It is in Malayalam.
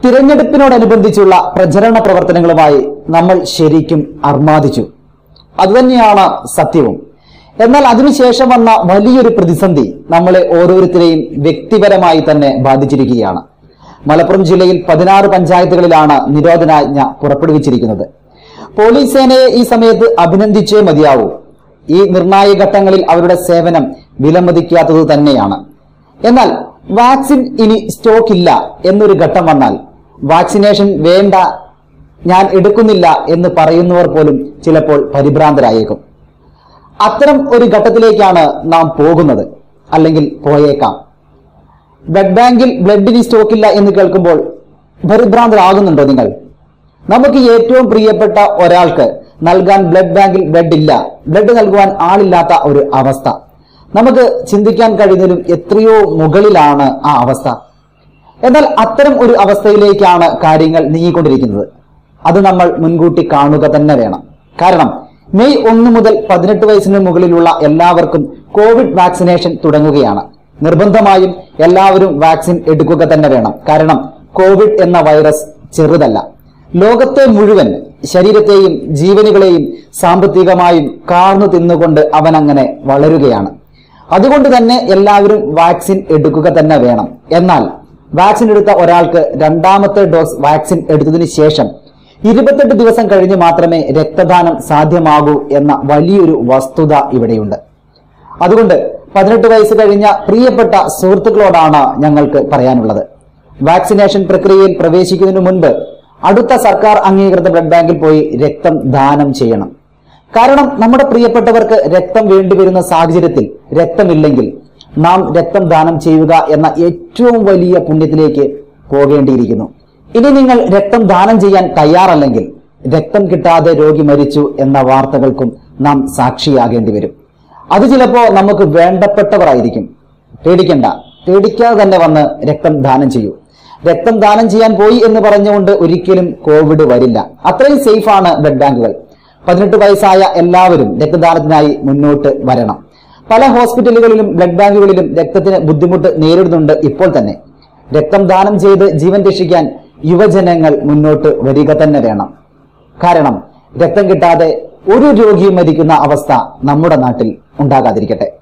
തിരഞ്ഞെടുപ്പിനോടനുബന്ധിച്ചുള്ള പ്രചരണ പ്രവർത്തനങ്ങളുമായി നമ്മൾ ശരിക്കും അർമാദിച്ചു അതുതന്നെയാണ് സത്യവും എന്നാൽ അതിനുശേഷം വന്ന വലിയൊരു പ്രതിസന്ധി നമ്മളെ ഓരോരുത്തരെയും വ്യക്തിപരമായി തന്നെ ബാധിച്ചിരിക്കുകയാണ് മലപ്പുറം ജില്ലയിൽ പതിനാറ് പഞ്ചായത്തുകളിലാണ് നിരോധനാജ്ഞ പുറപ്പെടുവിച്ചിരിക്കുന്നത് പോലീസ് സേനയെ ഈ സമയത്ത് അഭിനന്ദിച്ചേ മതിയാവൂ ഈ നിർണായക ഘട്ടങ്ങളിൽ അവരുടെ സേവനം വിലമതിക്കാത്തത് തന്നെയാണ് എന്നാൽ വാക്സിൻ ഇനി സ്റ്റോക്ക് ഇല്ല എന്നൊരു ഘട്ടം വന്നാൽ വാക്സിനേഷൻ വേണ്ട ഞാൻ എടുക്കുന്നില്ല എന്ന് പറയുന്നവർ പോലും ചിലപ്പോൾ പരിഭ്രാന്തരായേക്കും അത്തരം ഒരു ഘട്ടത്തിലേക്കാണ് നാം പോകുന്നത് അല്ലെങ്കിൽ പോയേക്കാം ബ്ലഡ് ബാങ്കിൽ ബ്ലഡിന് സ്റ്റോക്കില്ല എന്ന് കേൾക്കുമ്പോൾ പരിഭ്രാന്തരാകുന്നുണ്ടോ നിങ്ങൾ നമുക്ക് ഏറ്റവും പ്രിയപ്പെട്ട ഒരാൾക്ക് നൽകാൻ ബ്ലഡ് ബാങ്കിൽ ബ്ലഡ് ഇല്ല ബ്ലഡ് നൽകുവാൻ ആളില്ലാത്ത ഒരു അവസ്ഥ നമുക്ക് ചിന്തിക്കാൻ കഴിയുന്നതിലും എത്രയോ മുകളിലാണ് ആ അവസ്ഥ എന്നാൽ അത്തരം ഒരു അവസ്ഥയിലേക്കാണ് കാര്യങ്ങൾ നീങ്ങിക്കൊണ്ടിരിക്കുന്നത് അത് നമ്മൾ മുൻകൂട്ടി കാണുക തന്നെ വേണം കാരണം മെയ് ഒന്ന് മുതൽ പതിനെട്ട് വയസ്സിന് മുകളിലുള്ള എല്ലാവർക്കും കോവിഡ് വാക്സിനേഷൻ തുടങ്ങുകയാണ് നിർബന്ധമായും എല്ലാവരും വാക്സിൻ എടുക്കുക തന്നെ വേണം കാരണം കോവിഡ് എന്ന വൈറസ് ചെറുതല്ല ലോകത്തെ മുഴുവൻ ശരീരത്തെയും ജീവനുകളെയും സാമ്പത്തികമായും കാർന്നു തിന്നുകൊണ്ട് അവൻ അങ്ങനെ വളരുകയാണ് അതുകൊണ്ട് തന്നെ എല്ലാവരും വാക്സിൻ എടുക്കുക തന്നെ വേണം എന്നാൽ വാക്സിൻ എടുത്ത ഒരാൾക്ക് രണ്ടാമത്തെ ഡോസ് വാക്സിൻ എടുത്തതിന് ശേഷം ഇരുപത്തെട്ട് ദിവസം കഴിഞ്ഞ് മാത്രമേ രക്തദാനം സാധ്യമാകൂ എന്ന വലിയൊരു വസ്തുത ഇവിടെയുണ്ട് അതുകൊണ്ട് പതിനെട്ട് വയസ്സ് കഴിഞ്ഞ പ്രിയപ്പെട്ട സുഹൃത്തുക്കളോടാണ് ഞങ്ങൾക്ക് പറയാനുള്ളത് വാക്സിനേഷൻ പ്രക്രിയയിൽ പ്രവേശിക്കുന്നതിന് മുൻപ് അടുത്ത സർക്കാർ അംഗീകൃത ബ്ലഡ് ബാങ്കിൽ പോയി രക്തം ദാനം ചെയ്യണം കാരണം നമ്മുടെ പ്രിയപ്പെട്ടവർക്ക് രക്തം വേണ്ടിവരുന്ന സാഹചര്യത്തിൽ രക്തമില്ലെങ്കിൽ നാം രക്തം ദാനം ചെയ്യുക എന്ന ഏറ്റവും വലിയ പുണ്യത്തിലേക്ക് പോകേണ്ടിയിരിക്കുന്നു ഇനി നിങ്ങൾ രക്തം ദാനം ചെയ്യാൻ തയ്യാറല്ലെങ്കിൽ രക്തം കിട്ടാതെ രോഗി മരിച്ചു എന്ന വാർത്തകൾക്കും നാം സാക്ഷിയാകേണ്ടി വരും അത് ചിലപ്പോ നമുക്ക് വേണ്ടപ്പെട്ടവരായിരിക്കും പേടിക്കണ്ട പേടിക്കാതെ തന്നെ വന്ന് രക്തം ദാനം ചെയ്യൂ രക്തം ദാനം ചെയ്യാൻ പോയി എന്ന് പറഞ്ഞുകൊണ്ട് ഒരിക്കലും കോവിഡ് വരില്ല അത്രയും സേഫാണ് ബ്ലഡ് ബാങ്കുകൾ പതിനെട്ട് വയസ്സായ എല്ലാവരും രക്തദാനത്തിനായി മുന്നോട്ട് വരണം പല ഹോസ്പിറ്റലുകളിലും ബ്ലഡ് ബാങ്കുകളിലും രക്തത്തിന് ബുദ്ധിമുട്ട് നേരിടുന്നുണ്ട് ഇപ്പോൾ തന്നെ രക്തം ദാനം ചെയ്ത് ജീവൻ രക്ഷിക്കാൻ യുവജനങ്ങൾ മുന്നോട്ട് വരിക തന്നെ വേണം കാരണം രക്തം കിട്ടാതെ ഒരു രോഗിയും മരിക്കുന്ന അവസ്ഥ നമ്മുടെ നാട്ടിൽ ഉണ്ടാകാതിരിക്കട്ടെ